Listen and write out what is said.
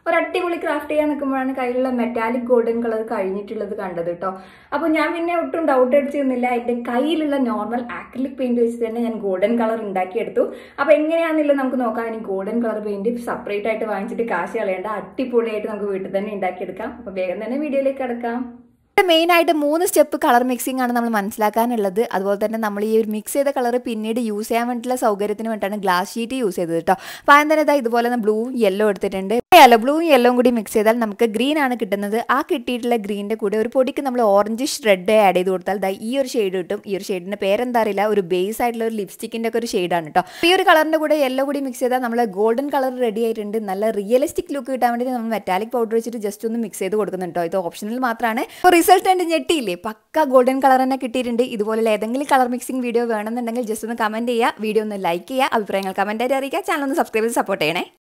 ഒരു അടിപൊളി ക്രാഫ്റ്റ് ചെയ്യാൻ നിൽക്കുമ്പോഴാണ് കയ്യിലുള്ള മെറ്റാലിക് ഗോൾഡൻ കളർ കഴിഞ്ഞിട്ടുള്ളത് കണ്ടത് കേട്ടോ അപ്പോൾ ഞാൻ പിന്നെ ഒട്ടും ഡൗട്ട് അടിച്ചു നിന്നില്ല എൻ്റെ കയ്യിലുള്ള നോർമൽ ആക്രിലിക് പെയിന്റ് വെച്ച് തന്നെ ഞാൻ ഗോൾഡൻ കളർ ഉണ്ടാക്കിയെടുത്തു അപ്പോൾ എങ്ങനെയാണെന്നുള്ളത് നമുക്ക് നോക്കാം ഇനി ഗോൾഡൻ കളർ പെയിന്റ് സെപ്പറേറ്റ് ആയിട്ട് വാങ്ങിച്ചിട്ട് കാശ് കളയേണ്ട അടിപൊളിയായിട്ട് നമുക്ക് വീട്ടിൽ തന്നെ ഉണ്ടാക്കിയെടുക്കാം അപ്പോൾ വേഗം തന്നെ വീഡിയോയിലേക്ക് കിടക്കാം മെയിൻ ആയിട്ട് മൂന്ന് സ്റ്റെപ്പ് കളർ മിക്സിംഗ് ആണ് നമ്മൾ മനസ്സിലാക്കാനുള്ളത് അതുപോലെ തന്നെ നമ്മൾ ഈ ഒരു മിക്സ് ചെയ്ത കളർ പിന്നീട് യൂസ് ചെയ്യാൻ വേണ്ടിയിട്ടുള്ള സൗകര്യത്തിന് വേണ്ടിയിട്ടാണ് ഗ്ലാസ് ഷീറ്റ് യൂസ് ചെയ്തത് കേട്ടോ അപ്പോൾ ആദ്യം തന്നെ ഇതാ ഇതുപോലെ ബ്ലൂവും യെല്ലോ എടുത്തിട്ടുണ്ട് യെല്ലോ ബ്ലൂവും യെല്ലോയും കൂടി മിക്സ് ചെയ്താൽ നമുക്ക് ഗ്രീൻ ആണ് കിട്ടുന്നത് ആ കിട്ടിയിട്ടുള്ള ഗ്രീനിൻ്റെ കൂടെ ഒരു പൊടിക്ക് നമ്മൾ ഓറഞ്ച് ഷ്രെഡ് ആഡ് ചെയ്ത് കൊടുത്താൽ ദാ ഈ ഒരു ഷെയ്ഡ് കിട്ടും ഈ ഒരു ഷെയ്ഡിൻ്റെ പേരെന്താ അറിയില്ല ഒരു ബേസ് ആയിട്ടുള്ള ഒരു ലിപ്സ്റ്റിക്കിൻ്റെ ഒക്കെ ഒരു ഷെയ്ഡാണ് കേട്ടോ ഈ ഒരു കളറിൻ്റെ കൂടെ യെല്ലോ കൂടി മിക്സ് ചെയ്താൽ നമ്മൾ ഗോൾഡൻ കളർ റെഡി ആയിട്ടുണ്ട് നല്ല റിയലിസ്റ്റിക് ലുക്ക് കിട്ടാൻ വേണ്ടി നമ്മൾ മെറ്റാലിക് പൗഡർ വെച്ചിട്ട് ജസ്റ്റ് ഒന്ന് മിക്സ് ചെയ്ത് കൊടുക്കുന്നുണ്ട് കേട്ടോ ഇത് ഓപ്ഷണൽ മാത്രമാണ് റിസൾട്ട് ഉണ്ട് ഞെട്ടിയില്ലേ പക്ക ഗോൾഡൻ കളർ തന്നെ കിട്ടിയിട്ടുണ്ട് ഇതുപോലെ ഏതെങ്കിലും കളർ മിക്സിംഗ് വീഡിയോ വേണമെന്നുണ്ടെങ്കിൽ ജസ്റ്റ് ഒന്ന് കമൻറ്റ് ചെയ്യുക വീഡിയോ ഒന്ന് ലൈക്ക് ചെയ്യുക അഭിപ്രായങ്ങൾ കമൻറ്റായിട്ട് അറിയിക്കുക ചാനൽ ഒന്ന് സബ്സ്ക്രൈബ് ചെയ്ത് സപ്പോർട്ട് ചെയ്യണേ